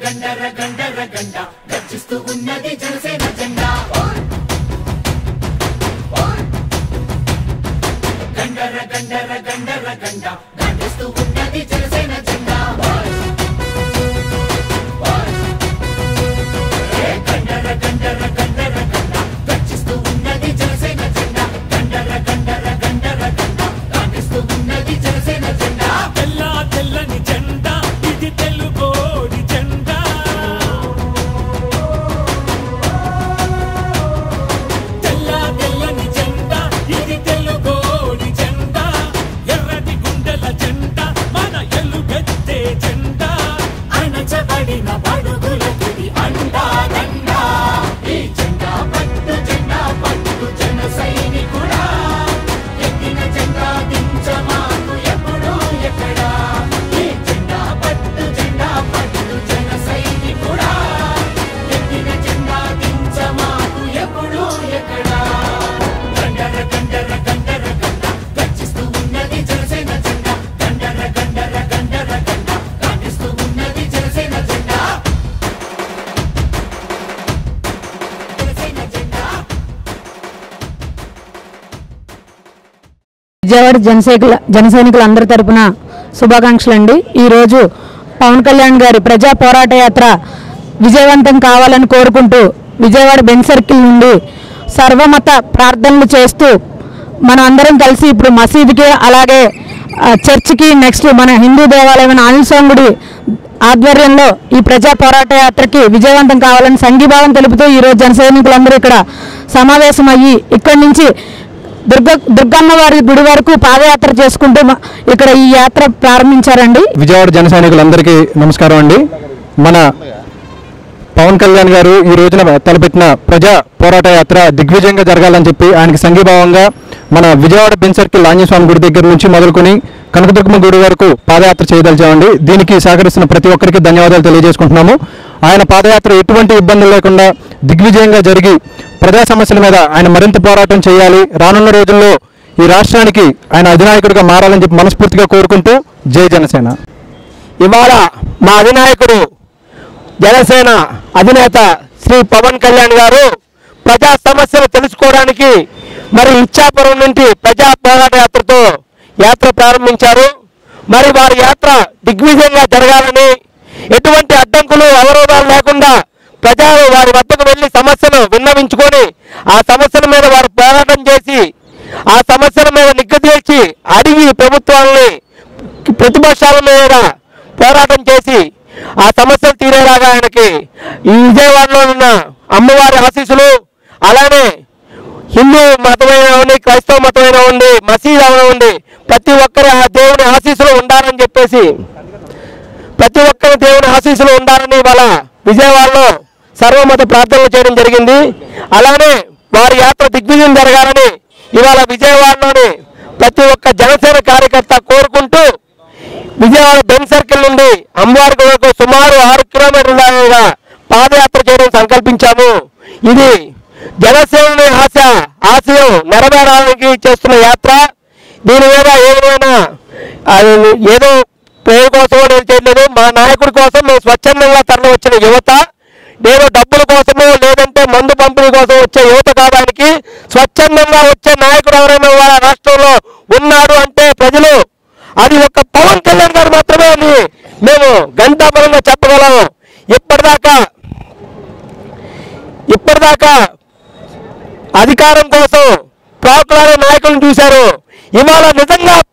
గండర గండర గండ గర్జిస్తూ ఉన్నది జనసేన జెండా గండర గండర గండర గండ గర్జిస్తూ ఉన్నది జనసేన జెండా ఏ గండర గండర గండర గండ గర్జిస్తూ ఉన్నది జనసేన జెండా గండర గండర గండర గండ గర్జిస్తూ ఉన్నది జనసేన జెండా తెల్ల తెల్లని జెండా ఇది తెలుగోడి జెండా తెల్ల తెల్లని జెండా ఇది తెలుగోడి జెండా ఎర్రటి గుండెల జెండా మన ఎలుగెత్తే జెండా అణచబడిన బడుగులకిది అండా దండా ఈ జెండా పట్టు జెండా పట్టు జన సైనికుడా ఎక్కిన జెండా దించమాకు ఎప్పుడు ఎక్కడా ఈ జెండా పట్టు జెండా పట్టు జన సైనికుడా ఎక్కిన జెండా దించమాకు ఎప్పుడు ఎక్కడా గండర గండర గండర గండ గర్జిస్తూ ఉన్నది జనసేన జెండా గండర గండర గండర గండ గాంధిస్తూ ఉన్నది జనసేన జెండా జనసేన జెండా విజయవాడ జనసైకుల జన సైనికులందరి తరపున శుభాకాంక్షలు అండి ఈరోజు పవన్ కళ్యాణ్ గారి ప్రజా పోరాట యాత్ర విజయవంతం కావాలని కోరుకుంటూ విజయవాడ బెంచ్ సర్కిల్ నుండి సర్వమత ప్రార్థనలు చేస్తూ మనం అందరం కలిసి ఇప్పుడు మసీదుకి అలాగే ఆ, చర్చికి నెక్స్ట్ మన హిందూ దేవాలయమైన ఆంజనేయ ఆధ్వర్యంలో ఈ ప్రజా పోరాట యాత్రకి విజయవంతం కావాలని సంఘీభావం తెలుపుతూ ఈరోజు జన సైనికులందరూ ఇక్కడ సమావేశమయ్యి ఇక్కడి నుంచి దుర్గ దుర్గమ్మ వారి గుడి వరకు పాదయాత్ర చేసుకుంటూ మ- ఇక్కడ ఈ యాత్ర ప్రారంభించారండి విజయవాడ జన సైనికులందరికీ నమస్కారం అండి మన పవన్ కళ్యాణ్ గారు ఈ రోజున తలపెట్టిన ప్రజా పోరాట యాత్ర దిగ్విజయంగా జరగాలని చెప్పి ఆయనకి సంఘీభావంగా మన విజయవాడ బెన్ సర్కిల్ ఆంజనేయ స్వామి గుడి దగ్గర నుంచి మొదలుకొని కనకదుర్గమ్మ గుడి వరకు పాదయాత్ర చేయదలిచామండి దీనికి సహకరిస్తున్న ప్రతి ఒక్కరికి ధన్యవాదాలు తెలియజేసుకుంటున్నాము ఆయన పాదయాత్ర ఎటువంటి ఇబ్బందులు లేకుండా దిగ్విజయంగా జరిగి ప్రజా సమస్యల మీద ఆయన మరింత పోరాటం చేయాలి రానున్న రోజుల్లో ఈ రాష్ట్రానికి ఆయన అధినాయకుడిగా మారాలని చెప్పి మనస్ఫూర్తిగా కోరుకుంటూ జై జనసేన ఇవాళ మా అధినాయకుడు జనసేన అధినేత శ్రీ పవన్ కళ్యాణ్ గారు ప్రజా సమస్యలు తెలుసుకోవడానికి మరి ఇచ్చాపురం నుండి ప్రజా పోరాట యాత్రతో యాత్ర ప్రారంభించారు మరి వారి యాత్ర దిగ్విజయంగా జరగాలని ఎటువంటి అడ్డంకులు అవరోధాలు లేకుండా ప్రజలు వారి వద్దకు వెళ్లి సమస్యలు విన్నవించుకొని ఆ సమస్యల మీద వారు పోరాటం చేసి ఆ సమస్యల మీద నిగ్గదీర్చి అడిగి ప్రభుత్వాలని ప్రతిపక్షాల మీద పోరాటం చేసి ఆ సమస్యలు తీరేలాగా ఆయనకి ఈ విజయవాడలో ఉన్న అమ్మవారి ఆశీస్సులు అలానే హిందూ మతమైన ఉండి క్రైస్తవ మతమైన ఉండి మసీద్ ఉండి ప్రతి ఒక్కరి ఆ దేవుని ఆశీస్సులు ఉండాలని చెప్పేసి ప్రతి ఒక్కరి దేవుని ఆశీస్సులు ఉండాలని వాళ్ళ విజయవాడలో సర్వమత ప్రార్థనలు చేయడం జరిగింది అలానే వారి యాత్ర దిగ్విజయం జరగాలని ఇవాళ విజయవాడలోని ప్రతి ఒక్క జనసేన కార్యకర్త కోరుకుంటూ విజయవాడ బెన్ సర్కిల్ నుండి అమ్మవారి వరకు సుమారు ఆరు కిలోమీటర్ల పాదయాత్ర చేయడం సంకల్పించాము ఇది జనసేన ఆశ ఆశయం నెరవేరానికి చేస్తున్న యాత్ర దీని మీద ఏమైనా అది ఏదో పేరు కోసం నేను చేయలేదు మా నాయకుడి కోసం మేము స్వచ్ఛందంగా తరలి వచ్చిన యువత నేను డబ్బుల కోసమో లేదంటే మందు పంపిణీ కోసం వచ్చే యువత కావడానికి స్వచ్ఛందంగా వచ్చే నాయకుడు ఎవరైనా వాళ్ళ రాష్ట్రంలో ఉన్నాడు అంటే ప్రజలు అది ఒక పవన్ కళ్యాణ్ గారు మాత్రమే అని మేము గంటాపరంగా చెప్పగలం ఇప్పటిదాకా ఇప్పటిదాకా అధికారం కోసం పోట్లాడే నాయకులను చూశారు ఇవాళ నిజంగా